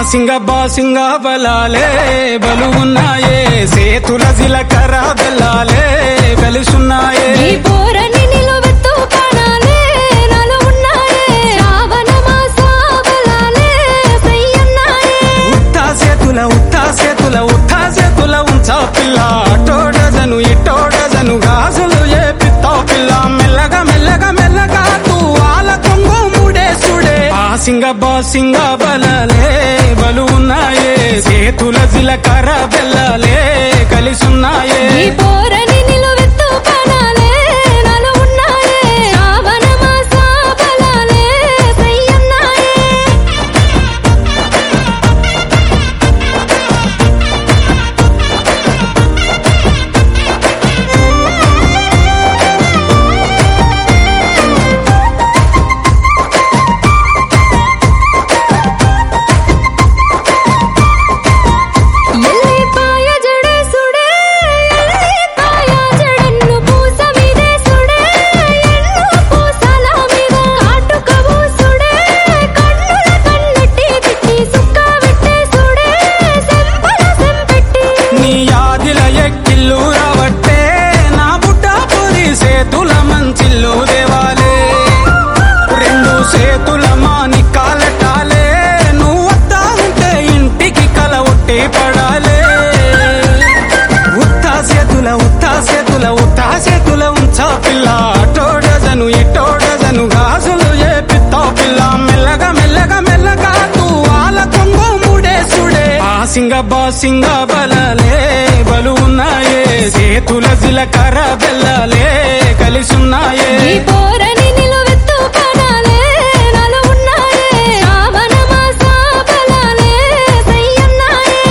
సింగ బాసింగ బలాలే బలు ఉన్నాయే సేతుల జిలకర బెల్లాలే కలిసున్నాయే ఈ పోరని నిలువెత్తు ప్రాణాలే నాలో ఉన్నాయే శ్రావణ మాస బలాలే సయ్యన్నాయే ఉత్తా సేతుల ఉత్తా సేతుల ఉత్తా సేతుల ఉంచా పిల్ల అటోడజను ఇటోడజను గాజులు ఏ పిత్తా పిల్ల మెల్లగా మెల్లగా మెల్లగా తూ ఆల కొంగు ముడేసుడే ఆ సింగ బాసింగ బలాలే బలు ఉన్నాయే సేతుల జిలకర బెల్లాలే కలిసున్నాయే ఈ పోరని నిలువెత్తు ప్రాణాలే నాలో ఉన్నాయే శ్రావణ మాస బలాలే సయ్యన్నాయే ఎల్లిపాయ జడేసుడే ఎల్లిపాయ జడన్ను పూస మీదేసుడే ఎన్ను పూసల మీద కాటుక పూసుడే కన్నుల కన్నెట్టి తిట్టి సుక్క పెట్టేసుడే సెంపల సెంపెట్టి నీ యాదిల ఎక్కిల్లు రావట్టే నా బుడ్డ పురి సేతుల మంచిల్లు దేవాలే రెండు సేతుల మాని కాలటాలే నువ్వు వద్దా ఉంటే ఇంటికి కల ఒట్టి పడాలే ఉత్తా సేతుల ఉత్తా సేతుల ఉత్తా సేతుల ఉంచా పిల్ల అటోడజను ఇటోడజను గాజులు ఏ పిత్తా పిల్ల మెల్లగా మెల్లగా మెల్లగా తూ ఆల కొంగు ముడేసుడే ఆ సింగ బాసింగ బలలే బలు ఉన్నాయే సేతుల జిలకర బెల్లలే కలిసున్నాయే ఈ పోరని నిలువెత్తు ప్రాణాలే నాలో ఉన్నాయే శ్రావణ మాస బలాలే సయ్యన్నాయే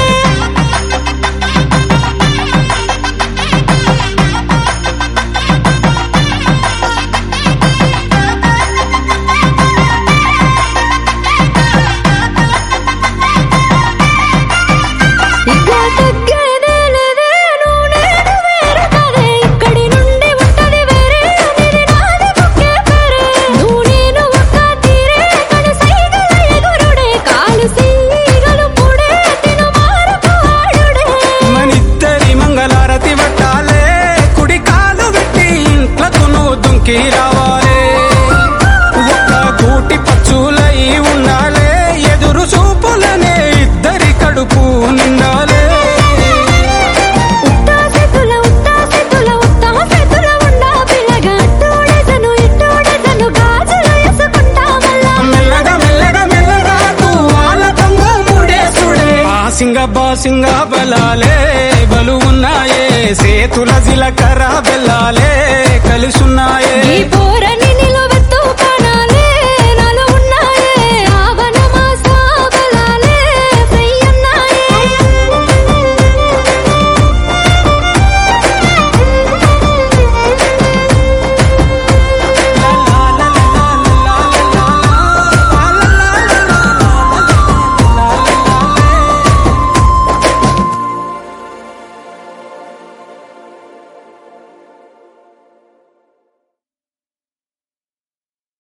ఇక తగ్గేదే లేదే నువ్వు నేను వేరు కదే ఇక్కడి నుండి ఉంటది వేరే ఇది నాది ముఖ్య పేరే నువ్వు నేను ఒక్క తీరే కను సైగల ఎగురుడే కాలు సీగలు పుడే తిను మారపు ఆడుడే మనిద్దరి మంగళారతి పట్టాలే కుడి కాలు పెట్టి ఇంట్లకు నువ్వు దుంకి రావాలే ఒక్క కూటి పచ్చులై ఉండాలే ఎదురు చూపులనే ఇద్దరి కడుపు నిండాలే ఉత్తా సెతుల ఉత్తా సెతుల ఉత్తా సెతుల ఉండా పిల్లగా అట్టోడెసను ఇట్టోడెసను గాజులు వేసుకుంటా మళ్ళా మెల్లగా మెల్లగా మెల్లగా వాళ్ళ దొంగ ముడేసుడే బాసింగ బాసింగ బలాలే బలు ఉన్నాయే సేతుల జిలకర బెల్లాలే కలిసున్నాయే ఈ పోరని